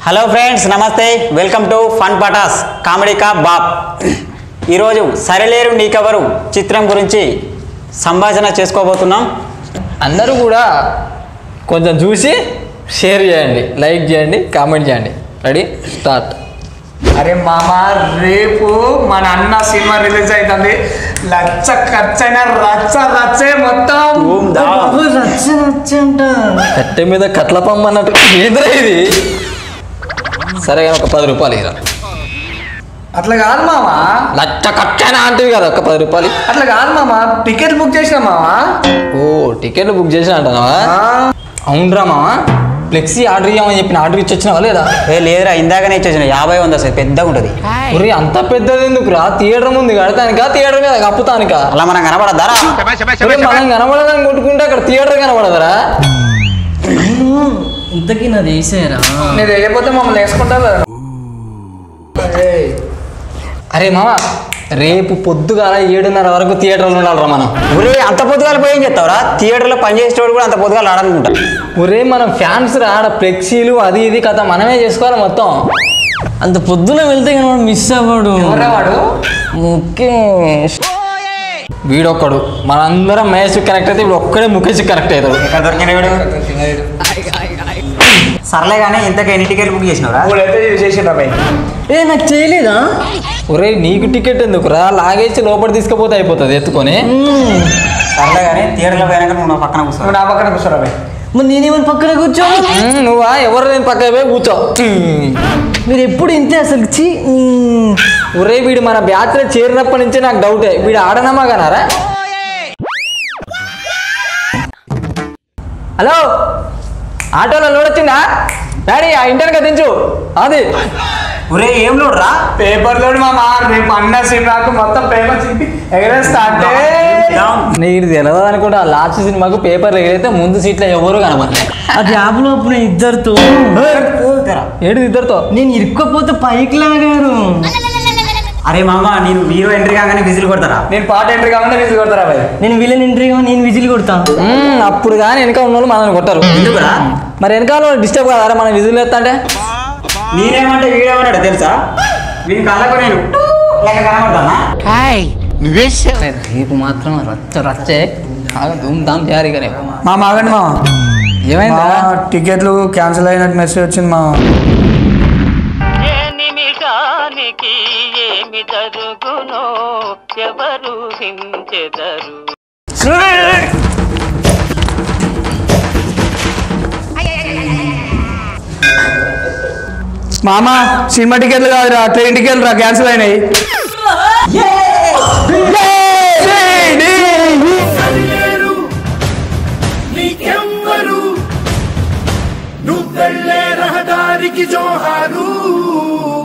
Hello friends నమస్తే welcome to fun Patas comedy Ka Baap ఈరోజు సరిలేరు నీకెవరు చిత్రం గురించి సంభాషణ చేసుకోబోతున్నాం అందరూ కూడా కొంచెం చూసి షేర్ చేయండి లైక్ చేయండి కామెంట్ చేయండి రెడీ స్టార్ట్ అరే మామ రేపు మన అన్న సినిమా రిలీజ్ అవుతుంది లచ్చ ఖర్చైన రచ్చ రచ్చే మొత్తం ధూమ్ ధామ్. కట్టె మీద కట్ల పమ్మ అన్నట్టు ఏంద్రా ఇది సరే కానీ ఒక పది రూపాయలు ఇరా అట్లా కాదు మామ లచ్చ కట్టేనా అంటివి కదా ఒక పది రూపాయలు అట్లా కాదు మామ టికెట్ బుక్ చేసిన మామ ఓ టికెట్లు బుక్ చేసిన అంటున్నావా అవునరా మామ ఫ్లెక్సీ ఆర్డర్ ఇవ్వమని చెప్పిన ఆర్డర్ ఇచ్చి వచ్చినావా లేదా ఏ లేదురా ఇందాకనే ఇచ్చేసిన యాభై వంద సార్ పెద్దగా ఉంటుంది ఒరే అంత పెద్దది ఎందుకురా థియేటర్ ముందు కడతానికా థియేటర్ మీద కప్పుతానికా అలా మనం కనబడద్దారా ఒరే, మనం కనబడదని కొట్టుకుంటే అక్కడ థియేటర్ కనబడదరా ఇంతకీ నాది వేసారా నేను వేయకపోతే మమ్మల్ని వేసుకుంటారు కదా అరే మామ రేపు పొద్దుగాల ఏడున్నర వరకు థియేటర్లో ఉండాలిరా మనం ఒరే అంత పొద్దుగాల పోయి ఏం చెప్తావురా థియేటర్లో పనిచేసేవాడు కూడా అంత పొద్దుగాల ఆడాలనుకుంటా ఒరే మనం ఫ్యాన్స్ రా ఆడ ఫ్లెక్సీలు అది ఇది కథ మనమే చేసుకోవాలి మొత్తం అంత పొద్దున వెళ్తే కానీ వాడు మిస్ అవ్వడు ఎవరా వాడు ముఖేష్ వీడొక్కడు మనందరం మహేష్ కనెక్ట్ అయితే ఇప్పుడు ఒక్కడే ముఖేష్ కనెక్ట్ అవుతాడు ఎక్కడ దొరికిన వీడు సర్లే కానీ ఇంతకు ఎన్ని టికెట్లు బుక్ చేసినవరా ఇప్పుడైతే చేసిన భయ్ ఏ నాకు చేయలేదా ఒరే నీకు టికెట్ ఎందుకురా లాగేసి లోపల తీసుకుపోతే అయిపోతుంది ఎత్తుకొని సర్లే కానీ థియేటర్లో పోయినాక నువ్వు నా పక్కన కూర్చో నువ్వు నా పక్కన కూర్చోరా భయ్ మరి నేనేమని పక్కన కూర్చో ఉమ్, నువ్వా ఎవరు నేను పక్కన పోయి కూర్చో మీరు ఎప్పుడు ఇంతే అసలు చి మ్మ్. ఒరే వీడు మన బ్యాచ్లో చేరినప్పటి నుంచి నాకు డౌటే వీడు ఆడనమ్మా కనారా హలో ఆటోలో లోడ్ వచ్చిందా డాడీ ఆ ఇంటర్గా దించు అది ఒరే ఏం లోడ్రా పేపర్ తోడు మామ రేపు అన్న సినిమాకు మొత్తం పేపర్ చింపి ఎగరేస్తా అంటే నీకు తెలియదు అనుకుంటా లాస్ట్ సినిమాకు పేపర్ ఎగిరైతే ముందు సీట్లో ఎవరు కనబడలే అది యాప్ లోపల ఇద్దరితో ఏడు ఇద్దరితో నేను ఇరుక్కపోతే పైకి లాగారు అరే మామ నేను హీరో ఎంట్రీ కాగానే విజిల్ కొడతారా నేను పాట ఎంట్రీ కాకుండా విజిల్ కొడతారా భయ్ నేను విలన్ ఎంట్రీగా నేను విజిల్ కొడతా మ్మ్, అప్పుడు కానీ వెనక ఉన్న వాళ్ళు మనల్ని కొట్టారు ఎందుకురా మరి వెనకాల డిస్టర్బ్ కాదా మనం విధులు ఎత్తా అంటే నేనేమంటే వీడేమన్నాడు తెలుసా వీని కళ్ళకు నేను లెక్క కనబడతానా రేపు మాత్రం రచ్చ రచ్చే బాగా ధూమ్ ధామ్ చేయాలి ఇక రేపు మా ఆగండి మా ఏమైందా టికెట్లు క్యాన్సిల్ అయినట్టు మెసేజ్ వచ్చింది మా ఏ నిమిషానికి ఏమి జరుగునో ఎవరు హించెదరు మామ సినిమా టికెట్లు కాదురా ట్రైన్ టికెట్లు రా క్యాన్సిల్ అయినాయి నీకెవ్వరు నువ్వెళ్ళే రహదారికి జోహారు